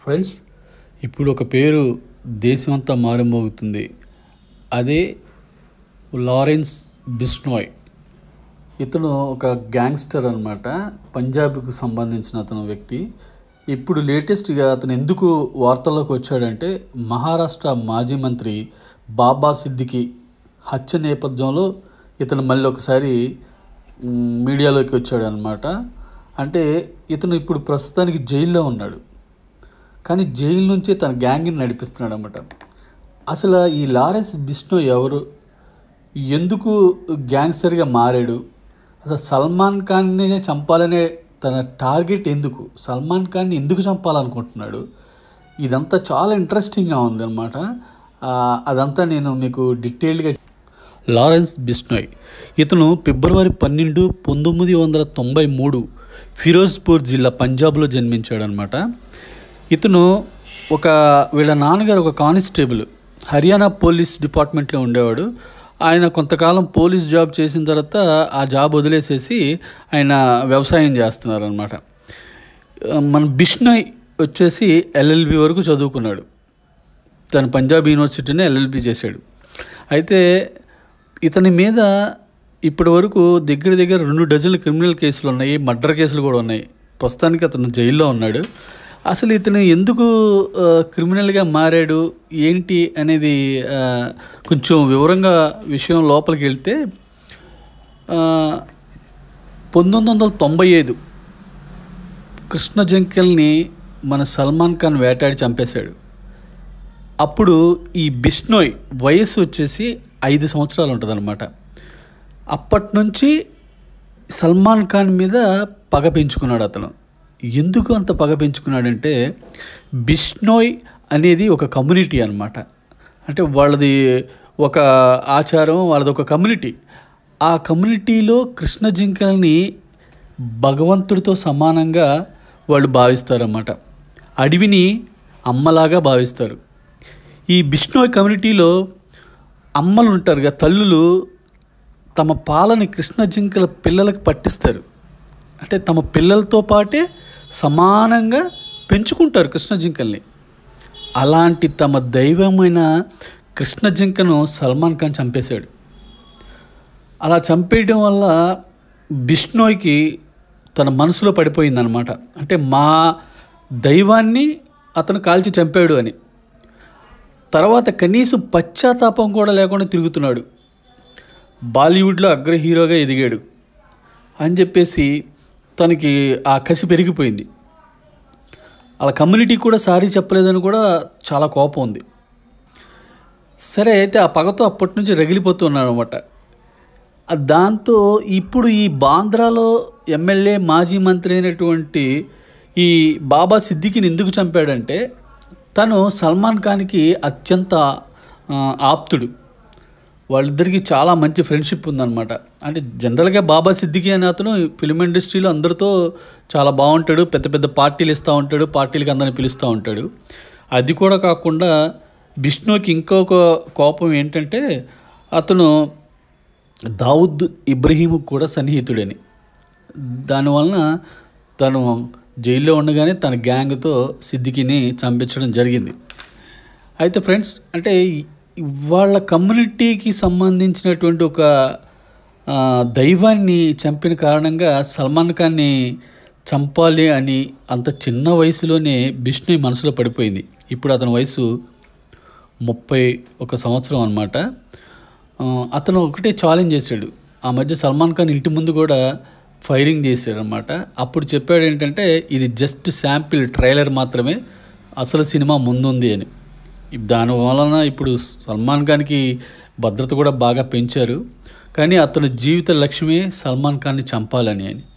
friends ఇప్పుడు ఒక పేరు దేశమంతా మారుమోగుతుంది అదే లారెన్స్ బిస్నోయ్ ఇతను ఒక గ్యాంగ్స్టర్ అనమాట పంజాబ్కు సంబంధించిన అతను వ్యక్తి ఇప్పుడు లేటెస్ట్గా అతను ఎందుకు వార్తల్లోకి వచ్చాడంటే మహారాష్ట్ర మాజీ మంత్రి బాబా సిద్దికి హత్య నేపథ్యంలో ఇతను మళ్ళీ ఒకసారి మ్, మీడియాలోకి వచ్చాడు అనమాట అంటే ఇతను ఇప్పుడు ప్రస్తుతానికి జైల్లో ఉన్నాడు కానీ జైలు నుంచి తన గ్యాంగ్ని నడిపిస్తున్నాడు అనమాట అసలు ఈ లారెన్స్ బిస్నో ఎవరు ఎందుకు గ్యాంగ్స్టర్గా మారాడు అసలు సల్మాన్ ఖాన్ని చంపాలనే తన టార్గెట్ ఎందుకు సల్మాన్ ఖాన్ని ఎందుకు చంపాలనుకుంటున్నాడు ఇదంతా చాలా ఇంట్రెస్టింగ్గా ఉందన్నమాట ఆ, అదంతా నేను మీకు డీటెయిల్డ్గా లారెన్స్ బిస్నోయ్ ఇతను ఫిబ్రవరి పన్నెండు పంతొమ్మిది వందల తొంభై మూడు ఫిరోజ్పూర్ జిల్లా పంజాబ్లో జన్మించాడనమాట ఇతను ఒక వీళ్ళ నాన్నగారు ఒక కానిస్టేబుల్ హర్యానా పోలీస్ డిపార్ట్మెంట్లో ఉండేవాడు ఆయన కొంతకాలం పోలీస్ జాబ్ చేసిన తర్వాత ఆ జాబ్ వదిలేసేసి ఆయన వ్యవసాయం చేస్తున్నారనమాట మన బిష్నోయ్ వచ్చేసి ఎల్ఎల్బి వరకు చదువుకున్నాడు తను పంజాబ్ యూనివర్సిటీనే ఎల్ఎల్బి చేశాడు అయితే ఇతని మీద ఇప్పటి వరకు దగ్గర దగ్గర రెండు డజన్ల క్రిమినల్ కేసులు ఉన్నాయి మర్డర్ కేసులు కూడా ఉన్నాయి ప్రస్తుతానికి అతను జైల్లో ఉన్నాడు అసలు ఇతను ఎందుకు ఆ, క్రిమినల్గా మారాడు ఏంటి అనేది ఆ, కొంచెం వివరంగా విషయం లోపలికి వెళ్తే ఆ, పంతొమ్మిది వందల తొంభై ఐదు కృష్ణ జంకెల్ని మన సల్మాన్ ఖాన్ వేటాడి చంపేశాడు అప్పుడు ఈ బిష్నోయ్ వయసు వచ్చేసి ఐదు సంవత్సరాలు ఉంటుందన్నమాట అప్పటి నుంచి సల్మాన్ ఖాన్ మీద పగ పెంచుకున్నాడు అతను ఎందుకు అంత పగ పెంచుకున్నాడంటే బిష్నోయ్ అనేది ఒక కమ్యూనిటీ అన్నమాట అంటే వాళ్ళది ఒక ఆచారం వాళ్ళది ఒక కమ్యూనిటీ ఆ కమ్యూనిటీలో కృష్ణ జింకల్ని భగవంతుడితో సమానంగా వాళ్ళు భావిస్తారన్నమాట అడవిని అమ్మలాగా భావిస్తారు ఈ బిష్ణోయ్ కమ్యూనిటీలో అమ్మలు ఉంటారు కదా తల్లులు తమ పాలని కృష్ణ జింకల పిల్లలకు పట్టిస్తారు అంటే తమ పిల్లలతో పాటే సమానంగా పెంచుకుంటారు కృష్ణ జింకల్ని అలాంటి తమ దైవమైన కృష్ణ జింకను సల్మాన్ ఖాన్ చంపేశాడు అలా చంపేయడం వల్ల బిష్ణోయ్కి తన మనసులో పడిపోయిందనమాట అంటే మా దైవాన్ని అతను కాల్చి చంపాడు అని తర్వాత కనీసం పశ్చాత్తాపం కూడా లేకుండా తిరుగుతున్నాడు బాలీవుడ్లో అగ్ర హీరోగా ఎదిగాడు అని చెప్పేసి తనకి ఆ కసి పెరిగిపోయింది అలా కమ్యూనిటీ కూడా సారీ చెప్పలేదని కూడా చాలా కోపం ఉంది సరే అయితే ఆ పగతో అప్పటి నుంచి రగిలిపోతున్నాడు అనమాట దాంతో ఇప్పుడు ఈ బాంద్రాలో ఎమ్మెల్యే మాజీ మంత్రి అయినటువంటి ఈ బాబా సిద్దికిని ఎందుకు చంపాడంటే తను సల్మాన్ ఖాన్కి అత్యంత ఆ, ఆప్తుడు వాళ్ళిద్దరికి చాలా మంచి ఫ్రెండ్షిప్ ఉందన్నమాట అంటే జనరల్గా బాబా సిద్దికి అనే అతను ఫిలిం ఇండస్ట్రీలో అందరితో చాలా బాగుంటాడు పెద్ద పెద్ద పార్టీలు ఇస్తూ ఉంటాడు పార్టీలకి అందరిని పిలుస్తూ ఉంటాడు అది కూడా కాకుండా బిష్ణుకి ఇంకొక కోపం ఏంటంటే అతను దావుద్ ఇబ్రహీం కూడా సన్నిహితుడని దానివలన తను జైల్లో ఉండగానే తన గ్యాంగ్తో సిద్దికిని చంపించడం జరిగింది అయితే ఫ్రెండ్స్ అంటే ఈ- వాళ్ళ కమ్యూనిటీకి సంబంధించినటువంటి ఒక ఆ, దైవాన్ని చంపిన కారణంగా సల్మాన్ ఖాన్ని చంపాలి అని అంత చిన్న వయసులోనే బిష్ణు మనసులో పడిపోయింది ఇప్పుడు అతని వయసు ముప్పై ఒక సంవత్సరం అనమాట అతను ఒకటే ఛాలెంజ్ చేశాడు ఆ మధ్య సల్మాన్ ఖాన్ ఇంటి ముందు కూడా ఫైరింగ్ చేశాడు అనమాట అప్పుడు చెప్పాడు ఏంటంటే ఇది జస్ట్ శాంపిల్ ట్రైలర్ మాత్రమే అసలు సినిమా ముందుంది అని దాని వలన ఇప్పుడు సల్మాన్ ఖాన్కి భద్రత కూడా బాగా పెంచారు కానీ అతని జీవిత లక్ష్యమే సల్మాన్ ఖాన్ని చంపాలని అని